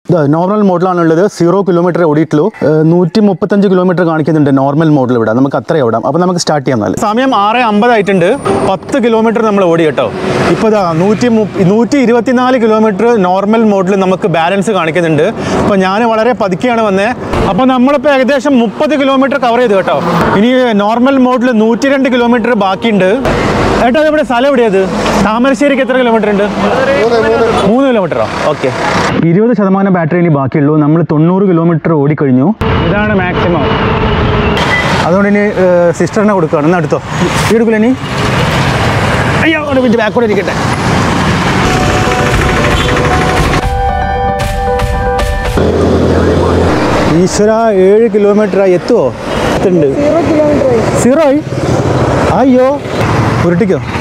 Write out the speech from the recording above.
normal മോഡലാണുള്ളത് zero kilometre ഓടിയിട്ടുള്ളൂ ഏഹ് നൂറ്റി മുപ്പത്തഞ്ച് കിലോമീറ്റർ കാണിക്കുന്നുണ്ട് നോർമൽ മോഡൽ ഇവിടെ നമുക്ക് അത്ര ഓടാം അപ്പോൾ നമുക്ക് സ്റ്റാർട്ട് ചെയ്യാം എന്നാൽ സമയം ആറ് അമ്പതായിട്ടുണ്ട് പത്ത് കിലോമീറ്റർ നമ്മൾ ഓടി കേട്ടോ ഇപ്പോൾ ഇതാ നൂറ്റി മുപ്പ നൂറ്റി ഇരുപത്തിനാല് കിലോമീറ്റർ നോർമൽ മോഡിൽ നമുക്ക് ബാലൻസ് കാണിക്കുന്നുണ്ട് അപ്പോൾ ഞാൻ വളരെ പതുക്കെയാണ് വന്നത് അപ്പോൾ നമ്മളിപ്പോൾ ഏകദേശം മുപ്പത് കിലോമീറ്റർ കവർ ചെയ്തു കേട്ടോ ഇനി നോർമൽ മോഡിൽ നൂറ്റി രണ്ട് കിലോമീറ്റർ ബാക്കിയുണ്ട് ഏട്ടാ ഇവിടെ സ്ഥലം എവിടെയത് താമരശ്ശേരിക്ക് എത്ര കിലോമീറ്റർ ഉണ്ട് മൂന്ന് കിലോമീറ്ററോ ഓക്കെ ഇരുപത് ശതമാനം ബാറ്ററി ഇനി ബാക്കിയുള്ളൂ നമ്മൾ തൊണ്ണൂറ് കിലോമീറ്റർ ഓടിക്കഴിഞ്ഞു ഇതാണ് മാക്സിമം അതുകൊണ്ട് ഇനി സിസ്റ്ററിനെ കൊടുക്കുകയാണ് എന്നാ അടുത്തോ ഈ എടുക്കില്ല ഇനി അയ്യോ ഒരു മിനിറ്റ് ബാക്കോടെ ഇരിക്കട്ടെ ഈശ്വര ഏഴ് കിലോമീറ്റർ ആയി എത്തുമോ എത്തുണ്ട് സീറോ ആയി അയ്യോ ഉരുട്ടിക്കോ